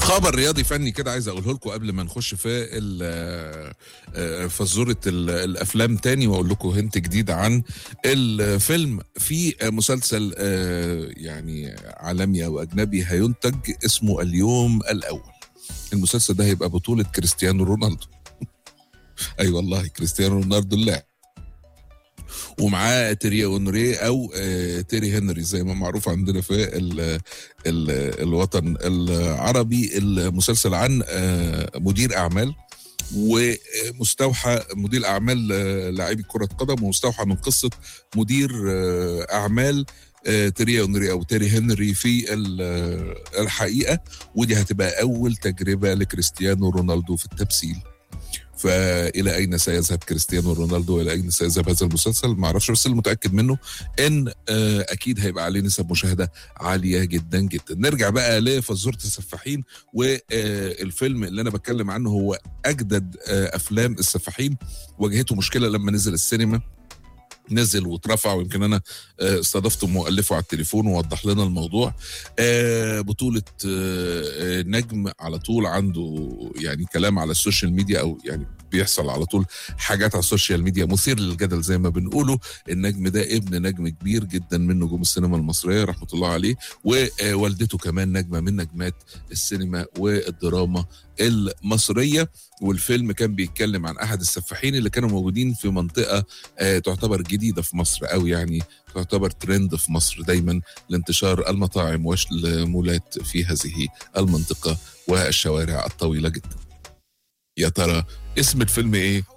خبر رياضي فني كده عايز اقوله لكم قبل ما نخش في ال- آه، فزوره ال- الافلام تاني واقول لكم هنت جديد عن الفيلم في مسلسل آه، يعني عالمي او اجنبي هينتج اسمه اليوم الاول المسلسل ده هيبقى بطوله كريستيانو رونالدو اي أيوة والله كريستيانو رونالدو اللاعب ومعاه تيري اونري او آه، تيري هنري زي ما معروف عندنا في ال ال الوطن العربي المسلسل عن آه، مدير اعمال ومستوحى مدير اعمال آه، لاعبي كره قدم ومستوحى من قصه مدير آه، اعمال آه، تيري اونري او تيري هنري في ال- آه، الحقيقه ودي هتبقى اول تجربه لكريستيانو رونالدو في التمثيل فالى اين سيذهب كريستيانو رونالدو والى اين سيذهب هذا المسلسل ما اعرفش بس المتاكد منه ان آه، اكيد هيبقى عليه نسب مشاهده عاليه جدا جدا نرجع بقى لفزوره السفاحين والفيلم اللي انا بتكلم عنه هو اجدد آه، افلام السفاحين واجهته مشكله لما نزل السينما نزل واترفع ويمكن انا آه، استضفت مؤلفه على التليفون ووضح لنا الموضوع آه، بطولة آه، آه، نجم على طول عنده يعني كلام على السوشيال ميديا او يعني بيحصل على طول حاجات على السوشيال ميديا مثير للجدل زي ما بنقوله النجم ده ابن نجم كبير جدا من نجوم السينما المصرية رحمة الله عليه ووالدته كمان نجمة من نجمات السينما والدراما المصرية والفيلم كان بيتكلم عن أحد السفاحين اللي كانوا موجودين في منطقة آه، تعتبر جديدة في مصر أو يعني تعتبر ترند في مصر دايما لانتشار المطاعم والمولات في هذه المنطقة والشوارع الطويلة جدا يا ترى اسم الفيلم ايه؟